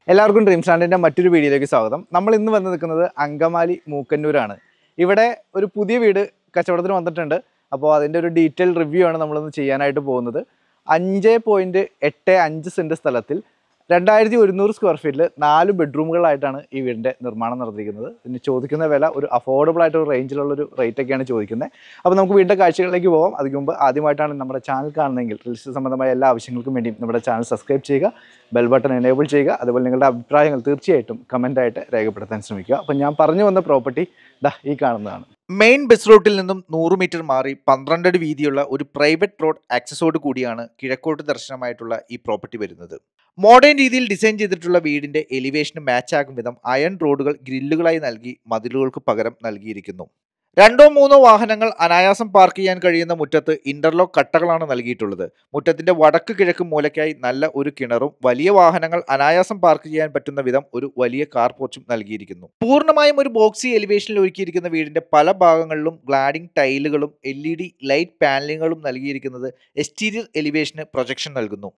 എല്ലാവർക്കും ഡ്രീം സ്റ്റാൻഡിൻ്റെ മറ്റൊരു വീഡിയോയിലേക്ക് സ്വാഗതം നമ്മൾ ഇന്ന് വന്ന് നിൽക്കുന്നത് അങ്കമാലി മൂക്കന്നൂരാണ് ഇവിടെ ഒരു പുതിയ വീട് കച്ചവടത്തിന് വന്നിട്ടുണ്ട് അപ്പോൾ അതിൻ്റെ ഒരു ഡീറ്റെയിൽ റിവ്യൂ ആണ് നമ്മളിന്ന് ചെയ്യാനായിട്ട് പോകുന്നത് അഞ്ച് പോയിൻറ്റ് എട്ട് അഞ്ച് സെൻറ്റ് സ്ഥലത്തിൽ രണ്ടായിരത്തി ഒരുന്നൂറ് സ്ക്വയർ ഫീറ്റിൽ നാല് ബെഡ്റൂമുകളായിട്ടാണ് ഈ വീടിൻ്റെ നിർമ്മാണം നടത്തിയിരിക്കുന്നത് ഇതിന് ചോദിക്കുന്ന വില ഒരു അഫോർഡബിൾ ആയിട്ട് ഒരു റേഞ്ചിലുള്ളൊരു റേറ്റ് ഒക്കെയാണ് ചോദിക്കുന്നത് അപ്പോൾ നമുക്ക് വീടിൻ്റെ കാഴ്ചകളിലേക്ക് പോകാം അതിന് മുമ്പ് ആദ്യമായിട്ടാണ് നമ്മുടെ ചാനൽ കാണുന്നതെങ്കിൽ റിയൽ സംബന്ധമായ എല്ലാ ആവശ്യങ്ങൾക്കും വേണ്ടിയും നമ്മുടെ ചാനൽ സബ്സ്ക്രൈബ് ചെയ്യുക ബെൽ ബട്ടൺ എനേബിൾ ചെയ്യുക അതുപോലെ നിങ്ങളുടെ അഭിപ്രായങ്ങൾ തീർച്ചയായിട്ടും കമൻ്റായിട്ട് രേഖപ്പെടുത്താൻ ശ്രമിക്കുക അപ്പം ഞാൻ പറഞ്ഞു വന്ന പ്രോപ്പർട്ടി ദാ ഈ കാണുന്നതാണ് മെയിൻ ബസ് റൂട്ടിൽ നിന്നും നൂറ് മീറ്റർ മാറി പന്ത്രണ്ട് അടി വീതിയുള്ള ഒരു പ്രൈവറ്റ് റോഡ് ആക്സസോട് കൂടിയാണ് കിഴക്കോട്ട് ദർശനമായിട്ടുള്ള ഈ പ്രോപ്പർട്ടി വരുന്നത് മോഡേൺ രീതിയിൽ ഡിസൈൻ ചെയ്തിട്ടുള്ള വീടിന്റെ എലിവേഷന് മാച്ച് ആകും വിധം അയൺ റോഡുകൾ ഗ്രില്ലുകളായി നൽകി മതിലുകൾക്ക് പകരം നൽകിയിരിക്കുന്നു രണ്ടോ മൂന്നോ വാഹനങ്ങൾ അനായാസം പാർക്ക് ചെയ്യാൻ കഴിയുന്ന മുറ്റത്ത് ഇന്റർലോക്ക് കട്ടകളാണ് നൽകിയിട്ടുള്ളത് മുറ്റത്തിന്റെ വടക്ക് കിഴക്ക് മൂലയ്ക്കായി നല്ല ഒരു കിണറും വലിയ വാഹനങ്ങൾ അനായാസം പാർക്ക് ചെയ്യാൻ പറ്റുന്ന വിധം ഒരു വലിയ കാർ പോർച്ചും നൽകിയിരിക്കുന്നു പൂർണ്ണമായും ഒരു ബോക്സി എലിവേഷനിൽ ഒരുക്കിയിരിക്കുന്ന വീടിന്റെ പല ഭാഗങ്ങളിലും ഗ്ലാഡിംഗ് ടൈലുകളും എൽ ഇ ഡി ലൈറ്റ് പാനലിങ്ങുകളും നൽകിയിരിക്കുന്നത് എക്സ്റ്റീരിയർ എലിവേഷന് പ്രൊജക്ഷൻ നൽകുന്നു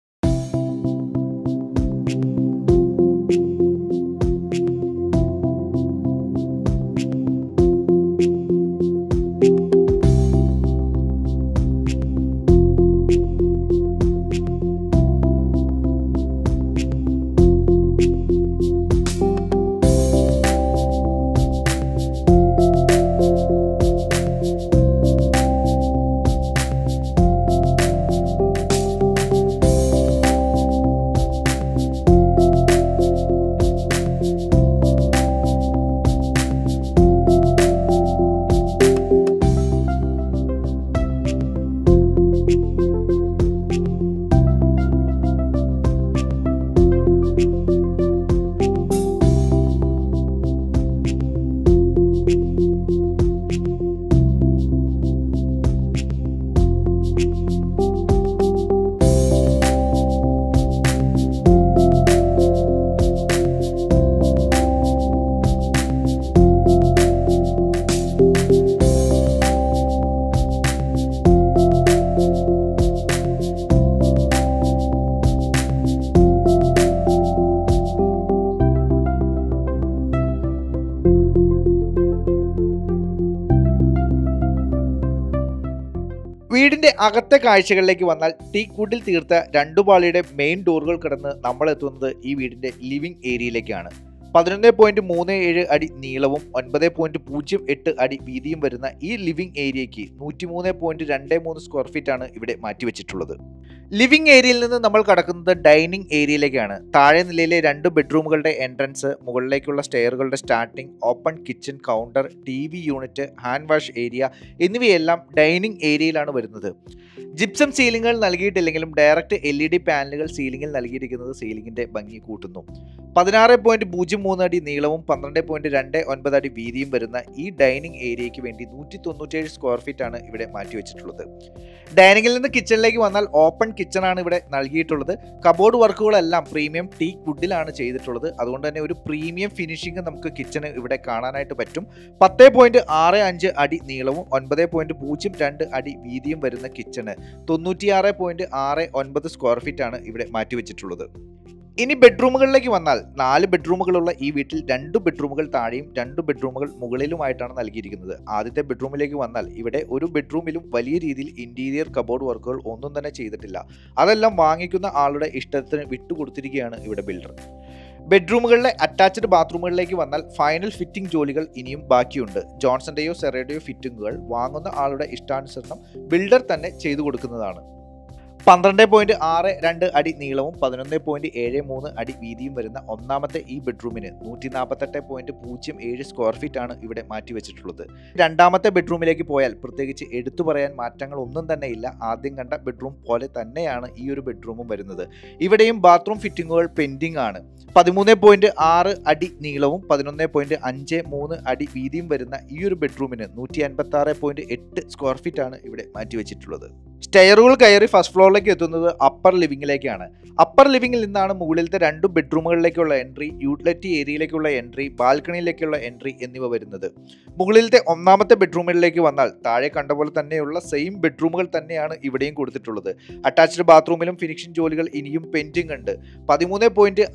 വീടിന്റെ അകത്തെ കാഴ്ചകളിലേക്ക് വന്നാൽ ടീക്കൂട്ടിൽ തീർത്ത രണ്ടു പാളിയുടെ മെയിൻ ഡോറുകൾ കടന്ന് നമ്മൾ എത്തുന്നത് ഈ വീടിന്റെ ലിവിംഗ് ഏരിയയിലേക്കാണ് പതിനൊന്ന് പോയിന്റ് മൂന്ന് ഏഴ് അടി നീളവും ഒൻപത് പോയിന്റ് പൂജ്യം എട്ട് അടി വീതിയും വരുന്ന ഈ ലിവിംഗ് ഏരിയയ്ക്ക് നൂറ്റിമൂന്ന് പോയിന്റ് രണ്ട് മൂന്ന് സ്ക്വയർ ഫീറ്റ് ആണ് ഇവിടെ മാറ്റിവെച്ചിട്ടുള്ളത് ലിവിംഗ് ഏരിയയിൽ നിന്ന് നമ്മൾ കടക്കുന്നത് ഡൈനിങ് ഏരിയയിലേക്കാണ് താഴെ നിലയിലെ രണ്ട് ബെഡ്റൂമുകളുടെ എൻട്രൻസ് മുകളിലേക്കുള്ള സ്റ്റെയറുകളുടെ starting open kitchen counter T V unit hand wash area എന്നിവയെല്ലാം ഡൈനിങ് ഏരിയയിലാണ് വരുന്നത് ജിപ്സം സീലിംഗുകൾ നൽകിയിട്ടില്ലെങ്കിലും ഡയറക്റ്റ് എൽ ഇ ഡി പാനലുകൾ സീലിംഗിൽ നൽകിയിരിക്കുന്നത് സീലിംഗിന്റെ ഭംഗി കൂട്ടുന്നു പതിനാറ് പോയിന്റ് പൂജ്യം മൂന്ന് അടി നീളവും പന്ത്രണ്ട് പോയിന്റ് രണ്ട് ഒൻപത് അടി വീതിയും വരുന്ന ഈ ഡൈനിങ് ഏരിയയ്ക്ക് വേണ്ടി നൂറ്റി തൊണ്ണൂറ്റേഴ് സ്ക്വയർ ഫീറ്റ് ആണ് ഇവിടെ മാറ്റിവെച്ചിട്ടുള്ളത് ഡൈനിങ്ങിൽ നിന്ന് കിച്ചണിലേക്ക് വന്നാൽ ഓപ്പൺ കിച്ചൺ ആണ് ഇവിടെ നൽകിയിട്ടുള്ളത് കബോർഡ് വർക്കുകളെല്ലാം പ്രീമിയം ടീ വുഡിലാണ് ചെയ്തിട്ടുള്ളത് അതുകൊണ്ട് തന്നെ ഒരു പ്രീമിയം ഫിനിഷിംഗ് നമുക്ക് കിച്ചണ് ഇവിടെ കാണാനായിട്ട് പറ്റും പത്ത് പോയിന്റ് ആറ് അഞ്ച് അടി നീളവും ഒൻപത് പോയിന്റ് പൂജ്യം രണ്ട് അടി വീതിയും വരുന്ന കിച്ചണ് തൊണ്ണൂറ്റിയാറ് പോയിന്റ് ആറ് ഒൻപത് സ്ക്വയർ ഫീറ്റ് ആണ് ഇവിടെ മാറ്റിവെച്ചിട്ടുള്ളത് ഇനി ബെഡ്റൂമുകളിലേക്ക് വന്നാൽ നാല് ബെഡ്റൂമുകളുള്ള ഈ വീട്ടിൽ രണ്ട് ബെഡ്റൂമുകൾ താഴെയും രണ്ട് ബെഡ്റൂമുകൾ മുകളിലുമായിട്ടാണ് നൽകിയിരിക്കുന്നത് ആദ്യത്തെ ബെഡ്റൂമിലേക്ക് വന്നാൽ ഇവിടെ ഒരു ബെഡ്റൂമിലും വലിയ രീതിയിൽ ഇന്റീരിയർ കബോർഡ് വർക്കുകൾ ഒന്നും തന്നെ ചെയ്തിട്ടില്ല അതെല്ലാം വാങ്ങിക്കുന്ന ആളുടെ ഇഷ്ടത്തിന് വിട്ടുകൊടുത്തിരിക്കുകയാണ് ഇവിടെ ബിൽഡർ ബെഡ്റൂമുകളിലെ അറ്റാച്ച്ഡ് ബാത്റൂമുകളിലേക്ക് വന്നാൽ ഫൈനൽ ഫിറ്റിംഗ് ജോലികൾ ഇനിയും ബാക്കിയുണ്ട് ജോൺസന്റെയോ സെറയുടെയോ ഫിറ്റിംഗുകൾ വാങ്ങുന്ന ആളുടെ ഇഷ്ടാനുസരണം ബിൽഡർ തന്നെ ചെയ്തു കൊടുക്കുന്നതാണ് പന്ത്രണ്ട് പോയിന്റ് ആറ് രണ്ട് അടി നീളവും പതിനൊന്ന് പോയിന്റ് ഏഴ് മൂന്ന് അടി വീതിയും വരുന്ന ഒന്നാമത്തെ ഈ ബെഡ്റൂമിന് നൂറ്റി നാൽപ്പത്തെട്ട് പോയിന്റ് പൂജ്യം ഏഴ് സ്ക്വയർ ഫീറ്റ് ആണ് ഇവിടെ മാറ്റിവെച്ചിട്ടുള്ളത് രണ്ടാമത്തെ ബെഡ്റൂമിലേക്ക് പോയാൽ പ്രത്യേകിച്ച് എടുത്തു പറയാൻ മാറ്റങ്ങൾ ഒന്നും തന്നെ ഇല്ല ആദ്യം കണ്ട ബെഡ്റൂം പോലെ തന്നെയാണ് ഈ ഒരു ബെഡ്റൂമും വരുന്നത് ഇവിടെയും ബാത്റൂം ഫിറ്റിങ്ങുകൾ പെൻഡിംഗ് ആണ് പതിമൂന്ന് പോയിന്റ് ആറ് അടി നീളവും പതിനൊന്ന് പോയിന്റ് അഞ്ച് മൂന്ന് അടി വീതിയും വരുന്ന ഈ ഒരു ബെഡ്റൂമിന് നൂറ്റി അൻപത്തി ആറ് പോയിന്റ് എട്ട് സ്ക്വയർ ഫീറ്റ് ആണ് ഇവിടെ മാറ്റിവെച്ചിട്ടുള്ളത് സ്റ്റെയറുകൾ കയറി ഫസ്റ്റ് ഫ്ലോറിലേക്ക് എത്തുന്നത് അപ്പർ ലിവിംഗിലേക്കാണ് അപ്പർ ലിവിംഗിൽ നിന്നാണ് മുകളിലത്തെ രണ്ട് ബെഡ്റൂമുകളിലേക്കുള്ള എൻട്രി യൂട്ടിലിറ്റി ഏരിയയിലേക്കുള്ള എൻട്രി ബാൽക്കണിയിലേക്കുള്ള എൻട്രി എന്നിവ വരുന്നത് മുകളിലത്തെ ഒന്നാമത്തെ ബെഡ്റൂമിലേക്ക് വന്നാൽ താഴെ കണ്ട പോലെ തന്നെയുള്ള സെയിം ബെഡ്റൂമുകൾ തന്നെയാണ് ഇവിടെയും കൊടുത്തിട്ടുള്ളത് അറ്റാച്ച്ഡ് ബാത്റൂമിലും ഫിനിഷിംഗ് ജോലികൾ ഇനിയും പെൻഡിംഗ് ഉണ്ട് പതിമൂന്ന് പോയിന്റ് അഞ്ച്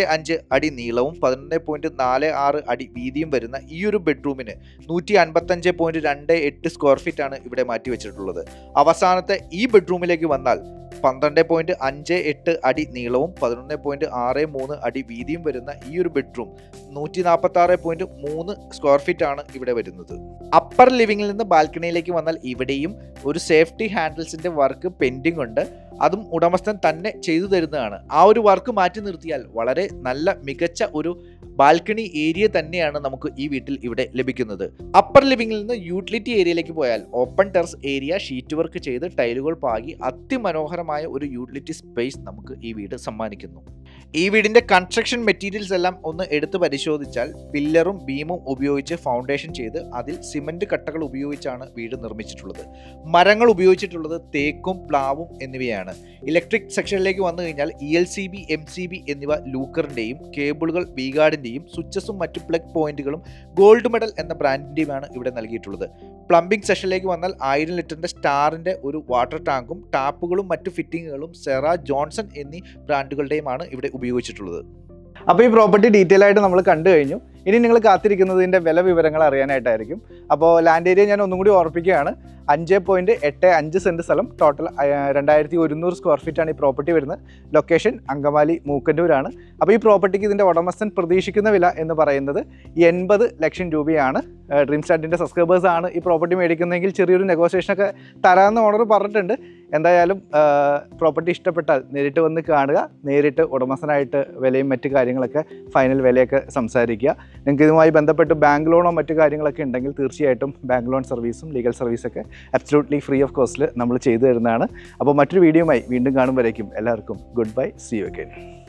അഞ്ച് അടി നീളവും പതിനൊന്ന് പോയിന്റ് നാല് ആറ് അടി വീതിയും വരുന്ന ഈ ഒരു ബെഡ്റൂമിന് നൂറ്റി അൻപത്തഞ്ച് പോയിന്റ് രണ്ട് എട്ട് സ്ക്വയർ ഫീറ്റ് ആണ് ഇവിടെ മാറ്റി വെച്ചിട്ടുള്ളത് അവസാനത്തെ ഈ ബെഡ്റൂമിലേക്ക് വന്നാൽ പന്ത്രണ്ട് പോയിന്റ് അഞ്ച് എട്ട് അടി നീളവും പതിനൊന്ന് പോയിന്റ് ആറ് മൂന്ന് അടി വീതിയും വരുന്ന ഈ ഒരു ബെഡ്റൂം നൂറ്റി നാൽപ്പത്തി ആറ് പോയിന്റ് മൂന്ന് സ്ക്വയർ ഫീറ്റ് ആണ് ഇവിടെ വരുന്നത് അപ്പർ ലിവിംഗിൽ നിന്ന് ബാൽക്കണിയിലേക്ക് വന്നാൽ ഇവിടെയും ഒരു സേഫ്റ്റി ഹാൻഡിൽസിന്റെ വർക്ക് പെൻഡിങ് ഉണ്ട് അതും ഉടമസ്ഥൻ തന്നെ ചെയ്തു തരുന്നതാണ് ആ ഒരു വർക്ക് മാറ്റി നിർത്തിയാൽ വളരെ നല്ല മികച്ച ഒരു ബാൽക്കണി ഏരിയ തന്നെയാണ് നമുക്ക് ഈ വീട്ടിൽ ഇവിടെ ലഭിക്കുന്നത് അപ്പർ ലിവിംഗിൽ നിന്ന് യൂട്ടിലിറ്റി ഏരിയയിലേക്ക് പോയാൽ open terrace area sheet work ചെയ്ത് ടൈലുകൾ പാകി അതിമനോഹരമായ ഒരു യൂട്ടിലിറ്റി സ്പേസ് നമുക്ക് ഈ വീട് സമ്മാനിക്കുന്നു ഈ വീടിന്റെ കൺസ്ട്രക്ഷൻ മെറ്റീരിയൽസ് എല്ലാം ഒന്ന് എടുത്ത് പരിശോധിച്ചാൽ പില്ലറും ബീമും ഉപയോഗിച്ച് ഫൗണ്ടേഷൻ ചെയ്ത് അതിൽ സിമന്റ് കട്ടകൾ ഉപയോഗിച്ചാണ് വീട് നിർമ്മിച്ചിട്ടുള്ളത് മരങ്ങൾ ഉപയോഗിച്ചിട്ടുള്ളത് തേക്കും പ്ലാവും എന്നിവയാണ് ഇലക്ട്രിക് സെക്ഷനിലേക്ക് വന്നു കഴിഞ്ഞാൽ E L C B M C B എന്നിവ ലൂക്കറിന്റെയും കേബിളുകൾ വീഗാർഡിന്റെയും സ്വിച്ചസും മറ്റ് പ്ലഗ് പോയിന്റുകളും ഗോൾഡ് മെഡൽ എന്ന ബ്രാൻഡിന്റെയുമാണ് ഇവിടെ നൽകിയിട്ടുള്ളത് പ്ലംബിംഗ് സെഷനിലേക്ക് വന്നാൽ ആയിരം ലിറ്ററിന്റെ സ്റ്റാറിന്റെ ഒരു വാട്ടർ ടാങ്കും ടാപ്പുകളും മറ്റു ഫിറ്റിങ്ങുകളും സെറ ജോൺസൺ എന്നീ ബ്രാൻഡുകളുടെയുമാണ് ഇവിടെ ഉപയോഗിച്ചിട്ടുള്ളത് അപ്പോൾ ഈ പ്രോപ്പർട്ടി ഡീറ്റെയിൽ ആയിട്ട് നമ്മൾ കണ്ടു കഴിഞ്ഞു ഇനി നിങ്ങൾ കാത്തിരിക്കുന്നതിൻ്റെ വില വിവരങ്ങൾ അറിയാനായിട്ടായിരിക്കും അപ്പോൾ ലാൻഡ് ഏരിയ ഞാൻ ഒന്നും കൂടി ഓർപ്പിക്കുകയാണ് അഞ്ച് പോയിൻറ്റ് എട്ട് അഞ്ച് സെൻറ്റ് സ്ഥലം ടോട്ടൽ രണ്ടായിരത്തി ഒരുന്നൂറ് സ്ക്വയർ ഫീറ്റാണ് ഈ പ്രോപ്പർട്ടി വരുന്നത് ലൊക്കേഷൻ അങ്കമാലി മൂക്കന്നൂരാണ് അപ്പോൾ ഈ പ്രോപ്പർട്ടിക്ക് ഇതിൻ്റെ ഉടമസ്ഥൻ പ്രതീക്ഷിക്കുന്ന വില എന്ന് പറയുന്നത് എൺപത് ലക്ഷം രൂപയാണ് ഡ്രീം സ്റ്റാർട്ടിൻ്റെ സബ്സ്ക്രൈബേഴ്സ് ആണ് ഈ പ്രോപ്പർട്ടി മേടിക്കുന്നതെങ്കിൽ ചെറിയൊരു നെഗോസിയേഷനൊക്കെ തരാമെന്ന് ഓണർ പറഞ്ഞിട്ടുണ്ട് എന്തായാലും പ്രോപ്പർട്ടി ഇഷ്ടപ്പെട്ടാൽ നേരിട്ട് വന്ന് കാണുക നേരിട്ട് ഉടമസ്ഥനായിട്ട് വിലയും മറ്റു കാര്യങ്ങളൊക്കെ ഫൈനൽ വിലയൊക്കെ സംസാരിക്കുക നിങ്ങൾക്ക് ഇതുമായി ബന്ധപ്പെട്ട് ബാങ്ക് ലോണോ മറ്റു കാര്യങ്ങളൊക്കെ ഉണ്ടെങ്കിൽ തീർച്ചയായിട്ടും ബാങ്ക് ലോൺ സർവീസും ലീഗൽ സർവീസൊക്കെ അബ്സലൂട്ട്ലി ഫ്രീ ഓഫ് കോസ്റ്റിൽ നമ്മൾ ചെയ്തു തരുന്നതാണ് അപ്പോൾ മറ്റൊരു വീഡിയോയുമായി വീണ്ടും കാണുമ്പോഴേക്കും എല്ലാവർക്കും good bye see you again